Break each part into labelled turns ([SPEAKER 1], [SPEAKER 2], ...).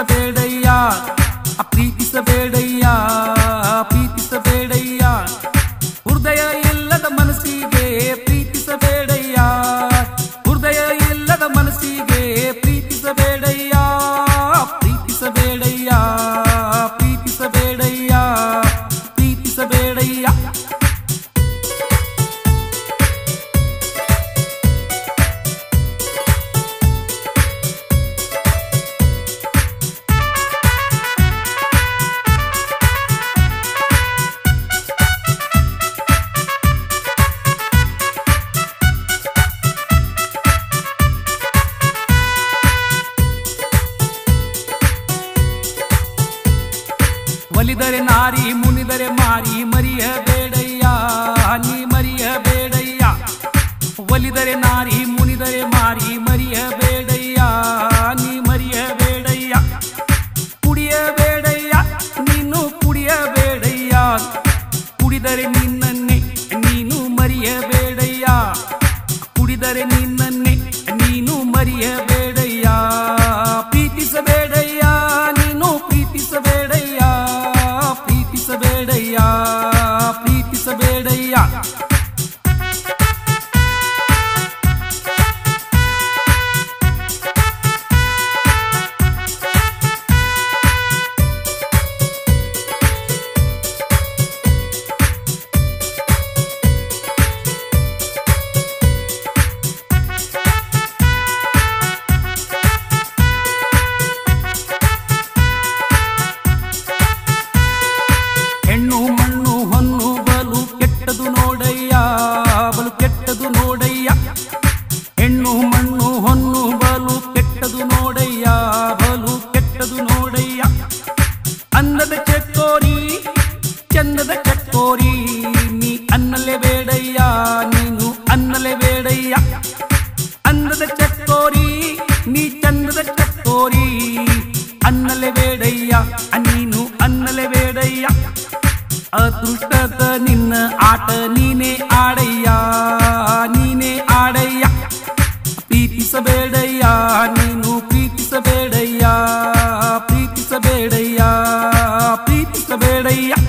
[SPEAKER 1] ಪ್ರೀತಿಸಬೇಡಯ್ಯ ಪ್ರೀತಿಸಬೇಡಯ್ಯ ಪ್ರೀತಿಸಬೇಡಯ್ಯ ಹೃದಯ ಇಲ್ಲದ ಮನಸ್ಸಿಗೆ ಪ್ರೀತಿಸಬೇಡಯ್ಯ ಹೃದಯ ಇಲ್ಲದ ಮನಸ್ಸಿಗೆ ಪ್ರೀತಿಸಬೇಡಯ್ಯ ಪ್ರೀತಿಸಬೇಡಯ್ಯ ಪ್ರೀತಿಸಬೇಡಯ್ಯ ಪ್ರೀತಿಸಬೇಡಯ್ಯ ಒಲಿದರೆ ನಾರಿ ಮುನಿದರೆ ಮಾರಿ ಮರಿಯಬೇಡಯ್ಯ ನೀ ಮರಿಯಬೇಡಯ್ಯ ಒಲಿದರೆ ನಾರಿ ಮುನಿದರೆ ಮಾರಿ ಮರಿಯಬೇಡಯ್ಯ ನೀ ಮರಿಯಬೇಡಯ್ಯ ಕುಡಿಯಬೇಡಯ್ಯ ನೀನು ಕುಡಿಯಬೇಡಯ್ಯ ಕುಡಿದರೆ ನಿನ್ನನ್ನೇ ನೀನು ಮರಿಯಬೇಡಯ್ಯ ಕುಡಿದರೆ ನಿನ್ನನ್ನೇ ನೀನು ಮರಿಯಬೇಡಯ್ಯ ಪ್ರೀತಿಸಬೇಡಯ್ಯ ನೀನು ಪ್ರೀತಿಸಬೇಡಯ್ಯ ಪ್ರೀತಿಸಬೇಡಯ್ಯ ಪ್ರೀತಿಸಬೇಡಯ್ಯ ಹೆಣ್ಣು ಮಣ್ಣು ಹೊನ್ನು ಬಲು ಕೆಟ್ಟದು ನೋಡಯ್ಯ ಬಲು ಕೆಟ್ಟದು ನೋಡಯ್ಯ ಹೆಣ್ಣು ಮಣ್ಣು ಹೊನ್ನು ಬಲು ಕೆಟ್ಟದು ನೋಡಯ್ಯ ಬಲು ಕೆಟ್ಟದು ನೋಡಯ್ಯ ಅನ್ನದ ಚಕ್ಕೋರಿ ಚಂದದ ಚಕ್ಕೋರಿ ನೀ ಅನ್ನಲೇ ಬೇಡಯ್ಯ ನೀನು ಅನ್ನಲೇ ಬೇಡಯ್ಯ ಅಂದದ ಚಕ್ಕೋರಿ ನೀ ಚಂದದ ಚಕ್ಕೋರಿ ಅನ್ನಲೇ ಬೇಡಯ್ಯ ನೀನು ಅನ್ನಲೇ ಬೇಡಯ್ಯ ಅದೃಷ್ಟದ ನಿನ್ನ ಆಟ ನೀನೇ ಆಡಯ್ಯ ನೀನೇ ಆಡಯ್ಯ ಪ್ರೀತಿಸಬೇಡಯ್ಯ ನೀನು ಪ್ರೀತಿಸಬೇಡಯ್ಯ ಪ್ರೀತಿಸಬೇಡಯ್ಯ ಪ್ರೀತಿಸಬೇಡಯ್ಯ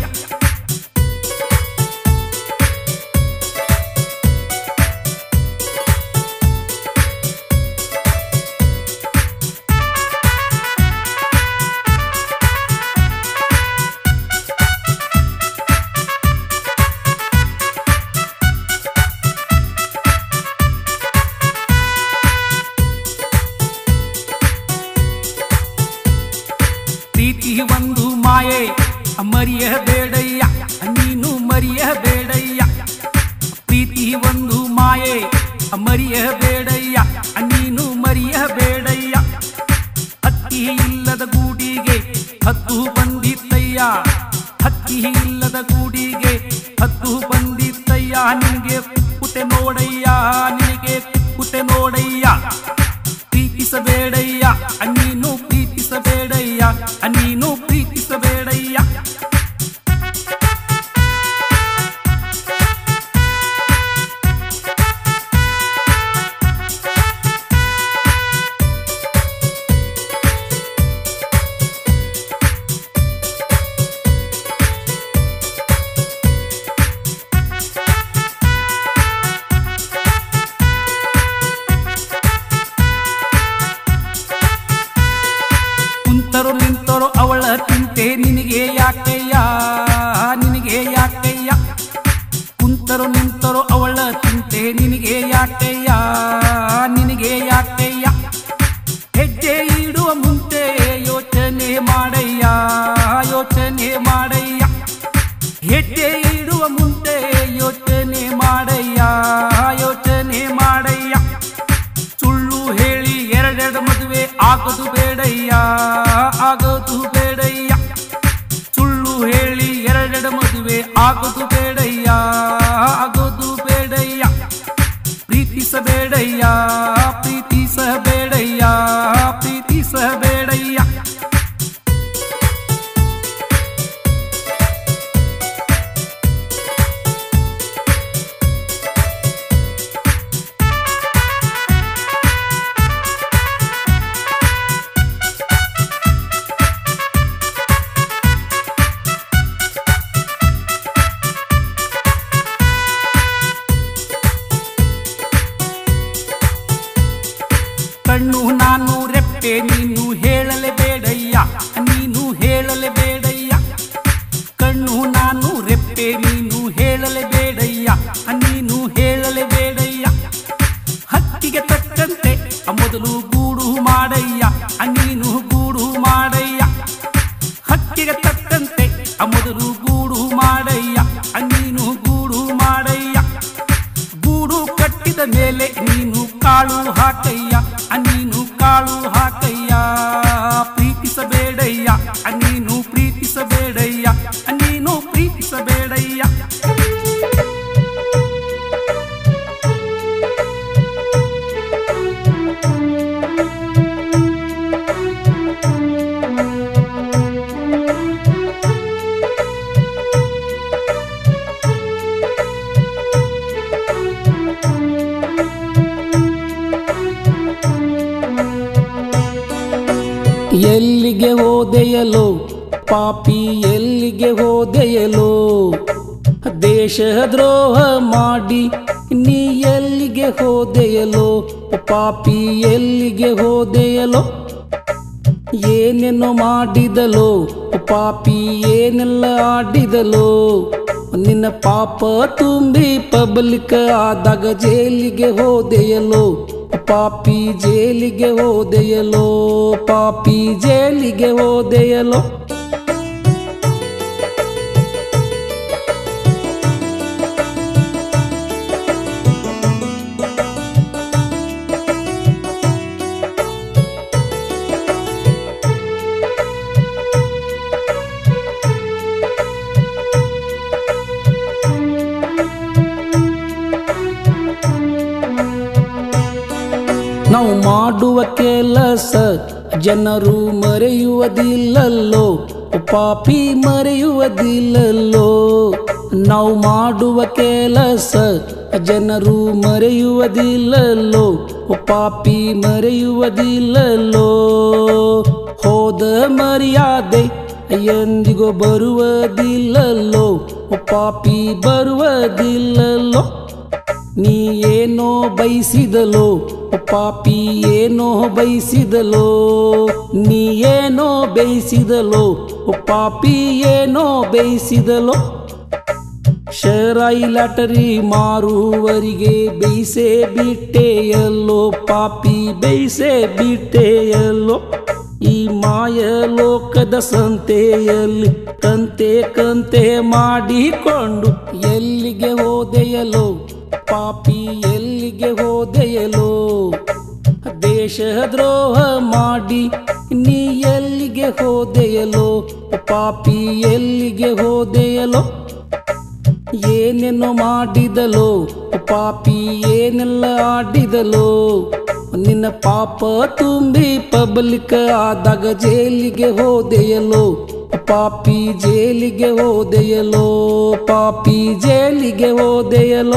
[SPEAKER 1] ಪ್ರೀತಿ ಒಂದು ಮಾಯೆ ಮರಿಯಬೇಡಯ್ಯ ನೀನು ಮರಿಯಬೇಡಯ್ಯ ಪ್ರೀತಿ ಒಂದು ಮಾಯೆ ಮರಿಯಬೇಡಯ್ಯ ನೀನು ಮರಿಯಬೇಡಯ್ಯ ಹಕ್ಕಿ ಇಲ್ಲದ ಗೂಡಿಗೆ ಹತ್ತು ಬಂದಿತ್ತಯ್ಯ ಹಕ್ಕಿ ಇಲ್ಲದ ಗೂಡಿಗೆ ಹತ್ತು ಬಂದಿತ್ತಯ್ಯ ನಿನಗೆ ಕುತ್ತೆ ನೋಡಯ್ಯ ನಿನಗೆ ಕುತ್ತೆ ನೋಡಯ್ಯ ಪ್ರೀತಿಸಬೇಡಯ್ಯ ನೀನು ಪ್ರೀತಿಸಬೇಡಯ್ಯ ನೀನು ಪ್ರೀತಿಸಬೇಡಯ್ಯ ಕುಂತರು ನಿಂತರು ಅವಳ ಚಿಂತೆ ನಿನಗೆ ಯಾಕಯ್ಯ ನಿನಗೆ ಯಾಕಯ್ಯ ಕುಂತರು ನಿಂತರು ಅವಳ ಚಿಂತೆ ನಿನಗೆ ಯಾಕಯ್ಯ ನಿನಗೆ ಯಾಕಯ್ಯ ಹೆಜ್ಜೆ ಇಡುವ ಮುಂಚೆ ಯೋಚನೆ ಮಾಡಯ್ಯ ಯೋಚನೆ ಮಾಡಯ್ಯ ಹೆಜ್ಜೆ ಇಡುವ ಮುಂಚೆ ಯೋಚನೆ ಮಾಡಯ್ಯ ಯೋಚನೆ ಮಾಡಯ್ಯ ಸುಳ್ಳು ಹೇಳಿ ಎರಡೆರಡು ಮದುವೆ ಆಗೋದು ಬೇಡಯ್ಯ ಆಗೋದು ಬೇಡಯ್ಯ ಸುಳ್ಳು ಹೇಳಿ ಎರಡೆರಡು ಹೋದೆಯಲೋ ಪಾಪಿ ಎಲ್ಲಿಗೆ ಹೋದೆಯಲೋ ದೇಶದ್ರೋಹ ಮಾಡಿ ನೀ ಎಲ್ಲಿಗೆ ಹೋದೆಯಲೋ ಪಾಪಿ ಎಲ್ಲಿಗೆ ಹೋದೆಯಲೋ ಏನೇನೋ ಮಾಡಿದಲೋ ಪಾಪಿ ಏನೆಲ್ಲ ಆಡಿದಲೋ ನಿನ್ನ ಪಾಪ ತುಂಬಿ ಪಬ್ಲಿಕ್ ಆದಾಗ ಜೈಲಿಗೆ ಹೋದೆಯಲೋ ಪಾಪಿ ಜೈಲಿಗೆ ಹೋದೆಯಲೋ ಪಾಪಿ ಜೈಲಿಗೆ ಹೋದೆಯಲೋ ನಾವು ಮಾಡುವ ಕೆಲಸ ಜನರು ಮರೆಯುವುದಿಲ್ಲಲ್ಲೋ ಪಾಪಿ ಮರೆಯುವುದಿಲ್ಲಲ್ಲೋ ನಾವು ಮಾಡುವ ಕೆಲಸ ಜನರು ಮರೆಯುವುದಿಲ್ಲಲ್ಲೋ ಪಾಪಿ ಮರೆಯುವುದಿಲ್ಲಲ್ಲೋ ಹೋದ ಮರ್ಯಾದೆ ಎಂದಿಗೂ ಬರುವುದಿಲ್ಲಲ್ಲೋ ಪಾಪಿ ಬರುವುದಿಲ್ಲಲ್ಲೋ ನೀ ಏನೋ ಬಯಸಿದಲೋ ಪಾಪಿ ಏನೋ ಬಯಸಿದಲೋ ನೀ ಏನೋ ಬೇಯಿಸಿದಲೋ ಪಾಪಿ ಏನೋ ಬೇಯಿಸಿದಲೋ ಶರಾಯಿ ಲಾಟರಿ ಮಾರುವರಿಗೆ ಬೇಯಿಸೇ ಬಿಟ್ಟೆಯಲ್ಲೋ ಪಾಪಿ ಬೇಯಿಸೇ ಬಿಟ್ಟೆಯಲ್ಲೋ ಈ ಮಾಯ ಲೋಕದ ಸಂತೆಯಲ್ಲಿ ಕಂತೆ ಕಂತೆ ಮಾಡಿಕೊಂಡು ಎಲ್ಲಿಗೆ ಹೋದೆಯಲೋ ಪಾಪಿ ಎಲ್ಲಿಗೆ ಹೋದೆಯಲೋ ದೇಶದ್ರೋಹ ಮಾಡಿ ನೀ ಎಲ್ಲಿಗೆ ಹೋದೆಯಲೋ ಪಾಪಿ ಎಲ್ಲಿಗೆ ಹೋದೆಯಲೋ ಏನೇನೋ ಮಾಡಿದಲೋ ಪಾಪಿ ಏನೆಲ್ಲ ಆಡಿದಲೋ ನಿನ್ನ ಪಾಪ ತುಂಬಿ ಪಬ್ಲಿಕ್ ಆದಾಗ ಜೈಲಿಗೆ ಹೋದೆಯಲೋ ಪಾಪಿ ಜೈಲಿಗೆ ಹೋದೆಯಲೋ ಪಾಪಿ ಜೈಲಿಗೆ ಹೋದೆಯಲೋ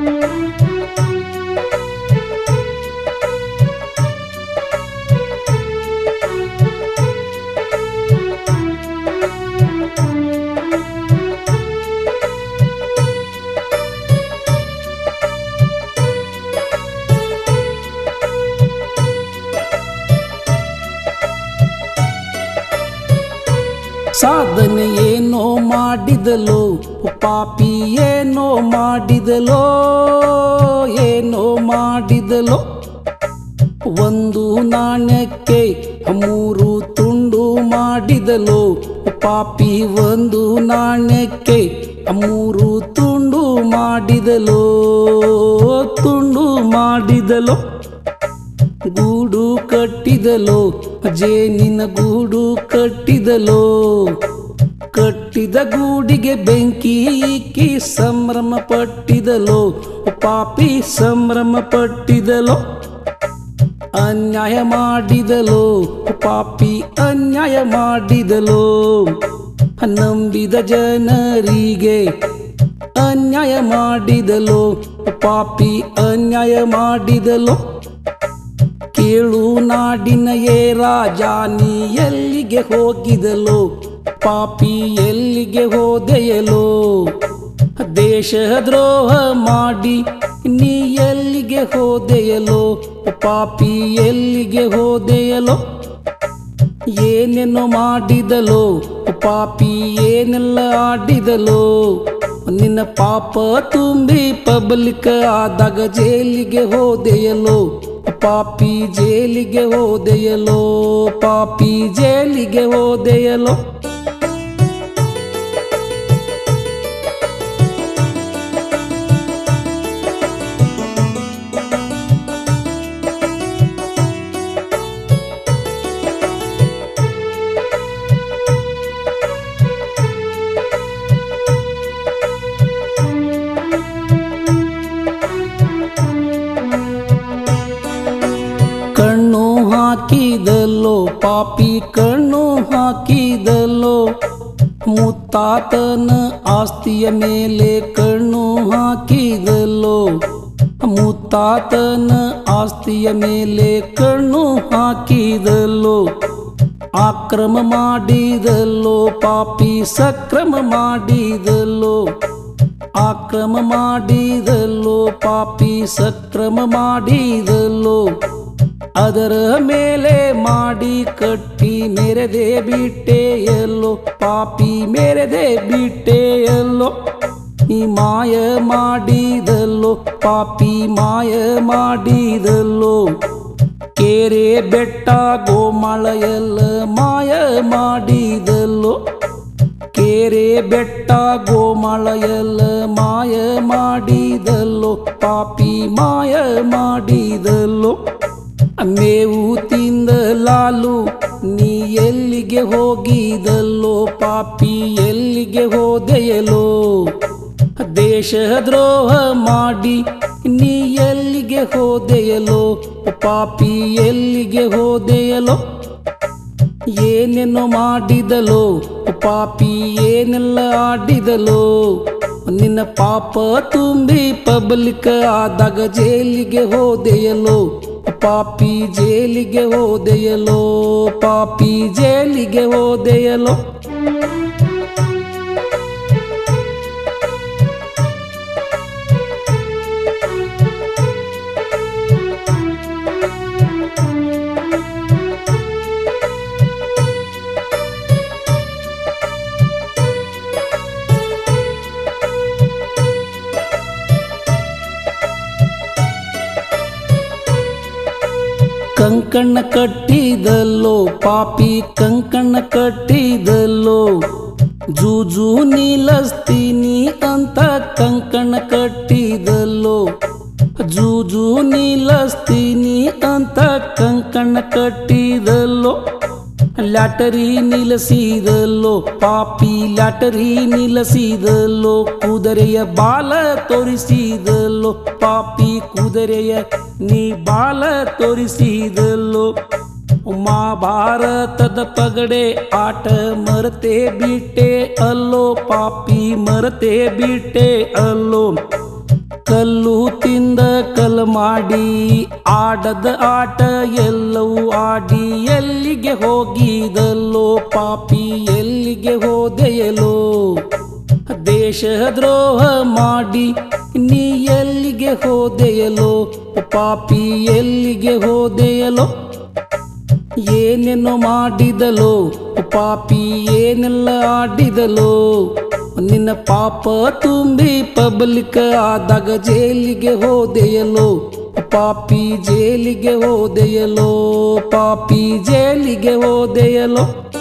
[SPEAKER 1] ಸಾಧನೆ ಏನೋ ಮಾಡಿದಲೋ ಪಾಪಿ ಏನೋ ಮಾಡಿದಲೋ ಏನೋ ಮಾಡಿದಲೋ ಒಂದು ನಾಣ್ಯಕ್ಕೆ ಮೂರು ತುಂಡು ಮಾಡಿದಲೋ ಪಾಪಿ ಒಂದು ನಾಣ್ಯಕ್ಕೆ ಮೂರು ತುಂಡು ಮಾಡಿದಲೋ ತುಂಡು ಮಾಡಿದಲೋ ಗೂಡು ಕಟ್ಟಿದಲೋ ಜೇನಿನ ಗೂಡು ಕಟ್ಟಿದಲೋ ಕಟ್ಟಿದ ಗೂಡಿಗೆ ಬೆಂಕಿ ಇಕ್ಕಿ ಸಂಭ್ರಮ ಪಟ್ಟಿದಲೋ ಪಾಪಿ ಸಂಭ್ರಮ ಪಟ್ಟಿದಲೋ ಅನ್ಯಾಯ ಮಾಡಿದಲೋ ಪಾಪಿ ಅನ್ಯಾಯ ಮಾಡಿದಲೋ ನಂಬಿದ ಜನರಿಗೆ ಅನ್ಯಾಯ ಮಾಡಿದಲೋ ಪಾಪಿ ಅನ್ಯಾಯ ಮಾಡಿದಲೋ ಕೇಳು ನಾಡಿನ ಏ ರಾಜ ನೀ ಎಲ್ಲಿಗೆ ಹೋಗಿದಲೋ ಪಾಪಿ ಎಲ್ಲಿಗೆ ಹೋದೆಯಲೋ ದೇಶದ್ರೋಹ ಮಾಡಿ ನೀ ಎಲ್ಲಿಗೆ ಹೋದೆಯಲೋ ಪಾಪಿ ಎಲ್ಲಿಗೆ ಹೋದೆಯಲೋ ಏನೇನೋ ಮಾಡಿದಲೋ ಪಾಪಿ ಏನೆಲ್ಲ ಆಡಿದಲೋ ನಿನ್ನ ಪಾಪ ತುಂಬಿ ಪಬ್ಲಿಕ್ ಆದಾಗ ಜೈಲಿಗೆ ಹೋದೆಯಲೋ ಪಾಪಿ ಜೈಲಿಗೆ ಹೋದೆಯಲೋ ಪಾಪಿ ಜೈಲಿಗೆ ಹೋದೆಯಲೋ ಕಣ್ಣು ಹಾಕಿದಲ್ಲೋ ಪಾಪಿ ಕಣ್ಣು ಹಾಕಿದಲ್ಲೋ ಮುತ್ತಾತನ ಆಸ್ತಿಯ ಮೇಲೆ ಕಣ್ಣು ಹಾಕಿದಲ್ಲೋ ಮುತ್ತಾತನ ಆಸ್ತಿಯ ಮೇಲೆ ಕಣ್ಣು ಹಾಕಿದಲ್ಲೋ ಆಕ್ರಮ ಮಾಡಿದಲ್ಲೋ ಪಾಪಿ ಸಕ್ರಮ ಮಾಡಿದಲ್ಲೋ ಆಕ್ರಮ ಮಾಡಿದಲ್ಲೋ ಪಾಪಿ ಸಕ್ರಮ ಮಾಡಿದಲ್ಲೋ ಅದರ ಮೇಲೆ ಮಾಡಿ ಕಟ್ಟಿ ಮೆರೆದೆ ಬಿಟ್ಟೆಯಲ್ಲೋ ಪಾಪಿ ಮೆರೆದೆ ಬಿಟ್ಟೆಯಲ್ಲೋ ಈ ಮಾಯ ಮಾಡಿದಲ್ಲೋ ಪಾಪಿ ಮಾಯ ಮಾಡಿದಲ್ಲೋ ಕೇರೆ ಬೆಟ್ಟ ಗೋಮಾಳ ಎಲ್ಲ ಮಾಯ ಮಾಡಿದಲ್ಲೋ ಕೇರೆ ಬೆಟ್ಟ ಗೋಮಾಳ ಎಲ್ಲ ಮಾಯ ಮಾಡಿದಲ್ಲೋ ಪಾಪಿ ಮಾಯ ಮಾಡಿದಲ್ಲೋ ಮೇವು ತಿಂದ ಲಾಲು ನೀ ಎಲ್ಲಿಗೆ ಹೋಗಿದಲ್ಲೋ ಪಾಪಿ ಎಲ್ಲಿಗೆ ಹೋದೆಯಲೋ ದೇಶದ್ರೋಹ ಮಾಡಿ ನೀ ಎಲ್ಲಿಗೆ ಹೋದೆಯಲೋ ಪಾಪಿ ಎಲ್ಲಿಗೆ ಹೋದೆಯಲೋ ಏನೇನೋ ಮಾಡಿದಲೋ ಪಾಪಿ ಏನೆಲ್ಲ ಆಡಿದಲೋ ನಿನ್ನ ಪಾಪ ತುಂಬಿ ಪಬ್ಲಿಕ್ ಆದಾಗ ಜೈಲಿಗೆ ಹೋದೆಯಲೋ ಪಾಪಿ ಜೈಲಿಗೆ ಹೋದೆಯಲೋ ಪಾಪಿ ಜೈಲಿಗೆ ಹೋದೆಯಲೋ ಕಂಕಣ ಕಟ್ಟಿದಲ್ಲೋ ಪಾಪಿ ಕಂಕಣ ಕಟ್ಟಿದಲ್ಲೋ ಜೂಜು ನಿಲ್ಲಿಸ್ತೀನಿ ಅಂತ ಕಂಕಣ ಕಟ್ಟಿದಲ್ಲೋ ಜೂಜು ನಿಲ್ಲಿಸ್ತೀನಿ ಅಂತ ಕಂಕಣ ಕಟ್ಟಿದಲ್ಲೋ ಲ್ಯಾಟರಿ ನಿಲ್ಲಿಸಿದಲ್ಲೋ ಪಾಪಿ ಲ್ಯಾಟರಿ ನಿಲ್ಲಿಸಿದಲ್ಲೋ ಕುದುರೆಯ ಬಾಲ ತೋರಿಸಿದಲ್ಲೋ ಪಾಪಿ ಕುದುರೆಯ ನೀ ಬಾಲ ತೋರಿಸಿದಲ್ಲೋ ಮಹಾಭಾರತದ ಪಗಡೆ ಆಟ ಮರತೆ ಬಿಟ್ಟೆ ಅಲ್ಲೋ ಪಾಪಿ ಮರತೆ ಬಿಟ್ಟೆ ಅಲ್ಲೋ ಕಲ್ಲು ತಿಂದ ಕಲ್ ಮಾಡಿ ಆಡದ ಆಟ ಎಲ್ಲವೂ ಆಡಿ ಎಲ್ಲಿಗೆ ಹೋಗಿದಲ್ಲೋ ಪಾಪಿ ಎಲ್ಲಿಗೆ ಹೋದೆಯಲೋ ದೇಶದ್ರೋಹ ಮಾಡಿ ನೀ ಎಲ್ಲಿಗೆ ಹೋದೆಯಲೋ ಪಾಪಿ ಎಲ್ಲಿಗೆ ಹೋದೆಯಲೋ ಏನೇನೋ ಮಾಡಿದಲೋ ಪಾಪಿ ಏನೆಲ್ಲ ಆಡಿದಲೋ ನಿನ್ನ ಪಾಪ ತುಂಬಿ ಪಬ್ಲಿಕ್ ಆದಾಗ ಜೈಲಿಗೆ ಹೋದೆಯಲೋ ಪಾಪಿ ಜೈಲಿಗೆ ಹೋದೆಯಲೋ ಪಾಪಿ ಜೈಲಿಗೆ ಹೋದೆಯಲೋ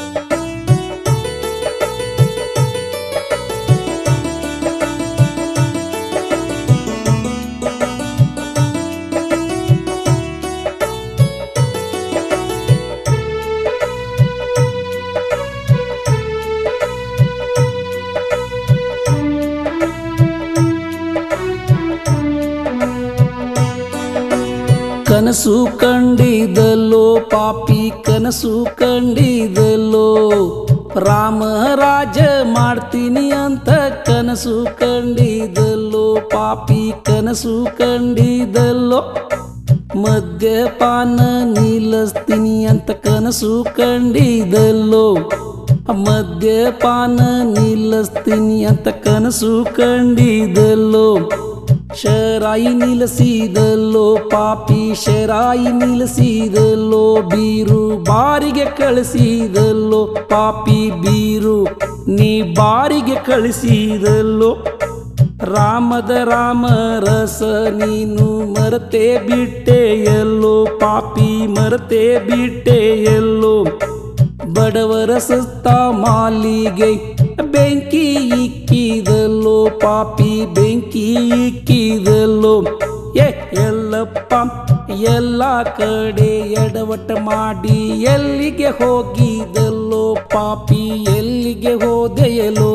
[SPEAKER 1] ಕನಸು ಕಂಡಿದಲ್ಲೋ ಪಾಪಿ ಕನಸು ಕಂಡಿದಲ್ಲೋ ರಾಮ ರಾಜ ಮಾಡ್ತೀನಿ ಅಂತ ಕನಸು ಕಂಡಿದಲ್ಲೋ ಪಾಪಿ ಕನಸು ಕಂಡಿದಲ್ಲೋ ಮದ್ಯಪಾನ ನಿಲ್ಲಿಸ್ತೀನಿ ಅಂತ ಕನಸು ಕಂಡಿದಲ್ಲೋ ಮದ್ಯಪಾನ ನಿಲ್ಲಿಸ್ತೀನಿ ಅಂತ ಕನಸು ಕಂಡಿದಲ್ಲೋ ಶರಾಯಿ ನಿಲ್ಲಿಸಿದಲ್ಲೋ ಪಾಪಿ ಶರಾಯಿ ನಿಲ್ಲಿಸಿದಲ್ಲೋ ಬೀರು ಬಾರಿಗೆ ಕಳಿಸಿದಲ್ಲೋ ಪಾಪಿ ಬೀರು ನೀ ಬಾರಿಗೆ ಕಳಿಸಿದಲ್ಲೋ ರಾಮದ ರಾಮ ರಸ ನೀನು ಮರತೆ ಬಿಟ್ಟೆ ಎಲ್ಲೋ ಪಾಪಿ ಮರತೆ ಬಿಟ್ಟೆ ಎಲ್ಲೋ ಬಡವರ ಸಸ್ತ ಮಾಲಿಗೆ ಬೆಂಕಿ ಇಕ್ಕಿದಲ್ಲೋ ಪಾಪಿ ಬೆಂಕಿ ಇಕ್ಕಿದಲ್ಲೋ ಏ ಎಲ್ಲಪ್ಪ ಎಲ್ಲ ಕಡೆ ಎಡವಟ ಮಾಡಿ ಎಲ್ಲಿಗೆ ಹೋಗಿದಲ್ಲೋ ಪಾಪಿ ಎಲ್ಲಿಗೆ ಹೋದೆಯಲೋ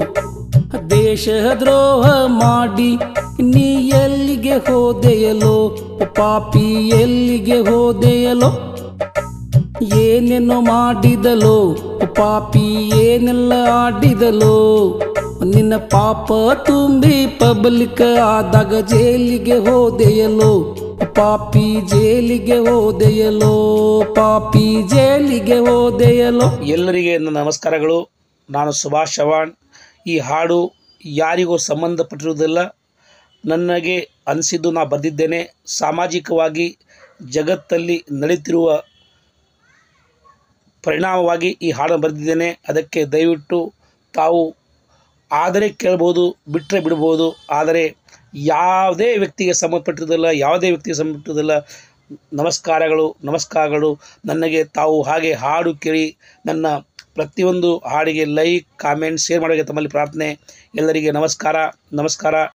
[SPEAKER 1] ದೇಶದ್ರೋಹ ಮಾಡಿ ನೀ ಎಲ್ಲಿಗೆ ಹೋದೆಯಲೋ ಪಾಪಿ ಎಲ್ಲಿಗೆ ಹೋದೆಯಲೋ ಏನೇನೋ ಮಾಡಿದಲೋ ಪಾಪಿ ಏನೆಲ್ಲ ಆಡಿದಲೋ ನಿನ್ನ ಪಾಪ ತುಂಬಿ ಪಬ್ಲಿಕ್ ಆದಾಗ ಜೈಲಿಗೆ ಹೋದೆಯಲೋ ಪಾಪಿ ಜೇಲಿಗೆ ಹೋದೆಯಲೋ ಪಾಪಿ ಜೇಲಿಗೆ ಹೋದೆಯಲೋ
[SPEAKER 2] ಎಲ್ಲರಿಗೆ ನನ್ನ ನಮಸ್ಕಾರಗಳು ನಾನು ಸುಭಾಷ್ ಚವಾಣ್ ಈ ಹಾಡು ಯಾರಿಗೂ ಸಂಬಂಧಪಟ್ಟಿರುವುದಿಲ್ಲ ನನಗೆ ಅನಿಸಿದ್ದು ನಾ ಬರೆದಿದ್ದೇನೆ ಸಾಮಾಜಿಕವಾಗಿ ಜಗತ್ತಲ್ಲಿ ನಡೀತಿರುವ ಪರಿಣಾಮವಾಗಿ ಈ ಹಾಡನ್ನು ಬರೆದಿದ್ದೇನೆ ಅದಕ್ಕೆ ದಯವಿಟ್ಟು ತಾವು ಆದರೆ ಕೇಳ್ಬೋದು ಬಿಟ್ಟರೆ ಬಿಡ್ಬೋದು ಆದರೆ ಯಾವುದೇ ವ್ಯಕ್ತಿಗೆ ಸಂಬಂಧಪಟ್ಟಿರೋದಿಲ್ಲ ಯಾವುದೇ ವ್ಯಕ್ತಿಗೆ ಸಂಬಂಧಪಟ್ಟಿರೋದಿಲ್ಲ ನಮಸ್ಕಾರಗಳು ನಮಸ್ಕಾರಗಳು ನನಗೆ ತಾವು ಹಾಗೆ ಹಾಡು ಕೇಳಿ ನನ್ನ ಪ್ರತಿಯೊಂದು ಹಾಡಿಗೆ ಲೈಕ್ ಕಾಮೆಂಟ್ ಶೇರ್ ಮಾಡೋಕ್ಕೆ ತಮ್ಮಲ್ಲಿ ಪ್ರಾರ್ಥನೆ ಎಲ್ಲರಿಗೆ ನಮಸ್ಕಾರ ನಮಸ್ಕಾರ